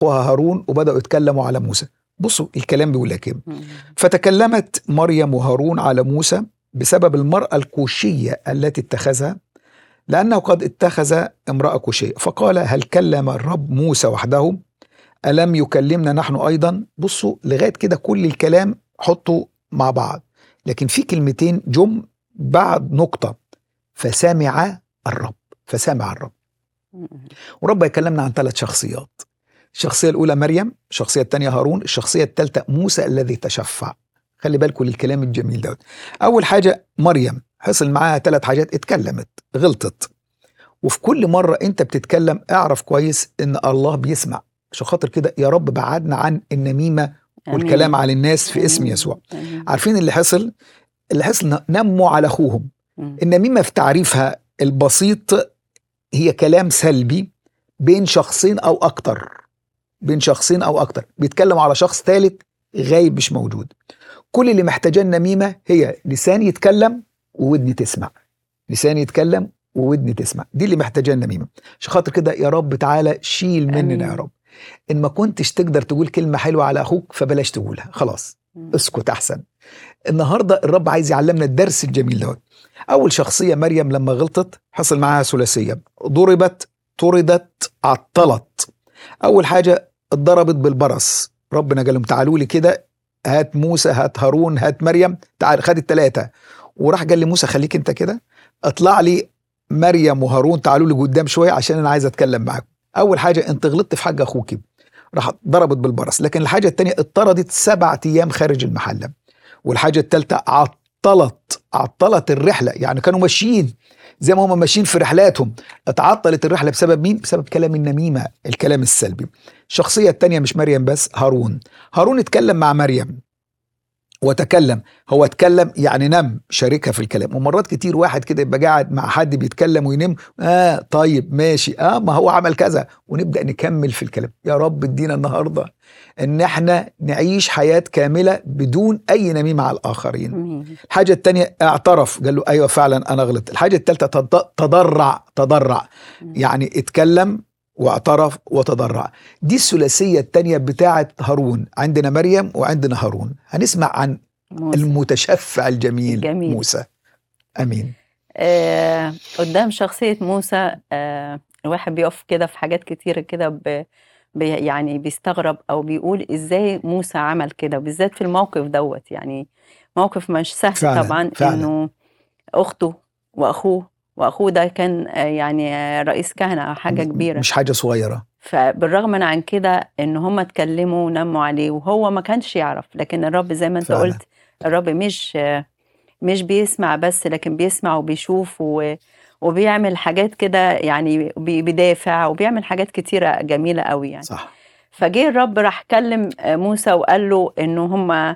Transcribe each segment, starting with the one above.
اخوها هارون وبداوا يتكلموا على موسى بصوا الكلام بيقول لك ايه مم. فتكلمت مريم وهارون على موسى بسبب المرأة الكوشية التي اتخذها لأنه قد اتخذ امرأة كوشية فقال هل كلم الرب موسى وحده ألم يكلمنا نحن أيضا بصوا لغاية كده كل الكلام حطوا مع بعض لكن في كلمتين جم بعد نقطة فسمع الرب فسمع الرب مم. ورب يكلمنا عن ثلاث شخصيات الشخصية الأولى مريم الشخصية الثانية هارون الشخصية الثالثة موسى الذي تشفع خلي بالكم الكلام الجميل ده أول حاجة مريم حصل معاها ثلاث حاجات اتكلمت غلطت وفي كل مرة أنت بتتكلم اعرف كويس إن الله بيسمع عشان خاطر كده يا رب بعدنا عن النميمة والكلام آمين. على الناس في اسم آمين. يسوع آمين. عارفين اللي حصل اللي حصل نموا على أخوهم مم. النميمة في تعريفها البسيط هي كلام سلبي بين شخصين أو أكتر بين شخصين أو أكتر بيتكلموا على شخص ثالث غايب مش موجود كل اللي محتاجاه النميمة هي لسان يتكلم وودني تسمع لسان يتكلم وودني تسمع دي اللي محتاجاه النميمة عشان خاطر كده يا رب تعالى شيل مننا آمين. يا رب إن ما كنتش تقدر تقول كلمة حلوة على أخوك فبلاش تقولها خلاص مم. اسكت احسن النهارده الرب عايز يعلمنا الدرس الجميل ده اول شخصيه مريم لما غلطت حصل معاها ثلاثيه ضربت طردت عطلت اول حاجه اتضربت بالبرص ربنا قال لهم تعالوا لي كده هات موسى هات هارون هات مريم تعال خد الثلاثه وراح قال لموسى خليك انت كده اطلع لي مريم وهارون تعالوا لي قدام شويه عشان انا عايز اتكلم معاكم اول حاجه انت غلطت في حق اخوك راح ضربت بالبرص لكن الحاجه الثانيه اطردت سبعة ايام خارج المحله والحاجه الثالثه عطلت عطلت الرحله يعني كانوا ماشيين زي ما هم ماشيين في رحلاتهم اتعطلت الرحله بسبب مين بسبب كلام النميمه الكلام السلبي الشخصيه الثانيه مش مريم بس هارون هارون اتكلم مع مريم وتكلم هو اتكلم يعني نم شاركها في الكلام ومرات كتير واحد كده يبقى قاعد مع حد بيتكلم وينم اه طيب ماشي اه ما هو عمل كذا ونبدا نكمل في الكلام يا رب ادينا النهارده ان احنا نعيش حياه كامله بدون اي نميمه على الاخرين آمين. الحاجه الثانيه اعترف قال له ايوه فعلا انا غلطت الحاجه الثالثه تضرع تضرع مم. يعني اتكلم واعترف وتضرع دي الثلاثيه الثانيه بتاعه هارون عندنا مريم وعندنا هارون هنسمع عن موسى. المتشفع الجميل جميل. موسى امين آه قدام شخصية موسى آه الواحد بيقف كده في حاجات كتيرة كده ب بي يعني بيستغرب أو بيقول إزاي موسى عمل كده وبالذات في الموقف دوت يعني موقف مش سهل فعلا، طبعا فعلا. إنه أخته وأخوه وأخوه ده كان آه يعني آه رئيس كهنة أو حاجة كبيرة مش حاجه صغيره فبالرغم من عن كده ان هم اتكلموا ونموا عليه وهو ما كانش يعرف لكن الرب زي ما انت فعلا. قلت الرب مش مش بيسمع بس لكن بيسمع وبيشوف و وبيعمل حاجات كده يعني بي- بيدافع وبيعمل حاجات كتيرة جميلة قوي يعني صح فجه الرب راح كلم موسى وقال له ان هم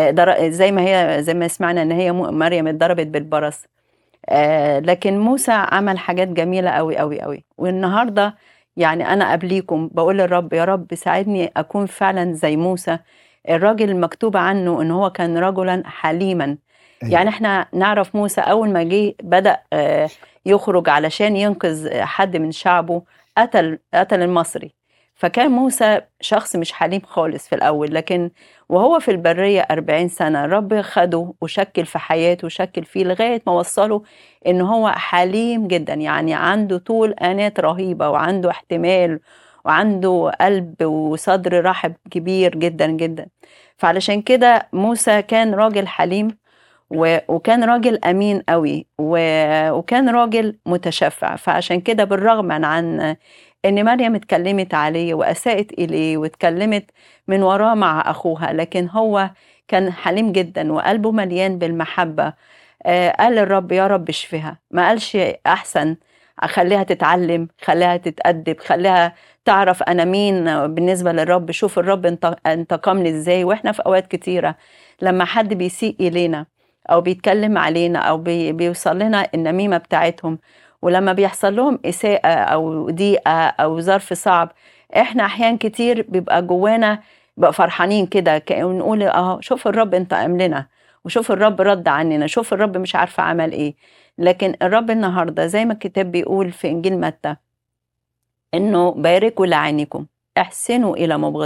زي ما هي زي ما سمعنا ان هي م- مريم اتضربت بالبرص آه، لكن موسى عمل حاجات جميلة قوي قوي قوي والنهاردة يعني أنا قبليكم بقول للرب يا رب ساعدني أكون فعلا زي موسى الراجل المكتوب عنه إن هو كان رجلا حليما أيوة. يعني احنا نعرف موسى أول ما جه بدأ آه، يخرج علشان ينقذ حد من شعبه قتل قتل المصري فكان موسى شخص مش حليم خالص في الأول لكن وهو في البرية أربعين سنة الرب خده وشكل في حياته وشكل فيه لغاية ما وصله إن هو حليم جدا يعني عنده طول آنات رهيبة وعنده احتمال وعنده قلب وصدر رحب كبير جدا جدا فعلشان كده موسى كان راجل حليم و- وكان راجل امين قوي و- وكان راجل متشفع فعشان كده بالرغم عن- عن ان مريم اتكلمت عليه واساءت اليه واتكلمت من وراه مع اخوها لكن هو كان حليم جدا وقلبه مليان بالمحبه آه، قال للرب يا رب اشفها ما قالش احسن خليها تتعلم خليها تتأدب خليها تعرف انا مين بالنسبه للرب شوف الرب انت- انتقم لي ازاي واحنا في اوقات كتيره لما حد بيسيء الينا او بيتكلم علينا او بي بيوصل لنا النميمه بتاعتهم ولما بيحصل لهم اساءه او ضيقه او ظرف صعب احنا احيان كتير بيبقى جوانا بقى فرحانين كده كأن نقول اه شوف الرب انتقم لنا وشوف الرب رد عننا شوف الرب مش عارفه عمل ايه لكن الرب النهارده زي ما الكتاب بيقول في انجيل متى انه باركوا لعينكم احسنوا إلى مبغض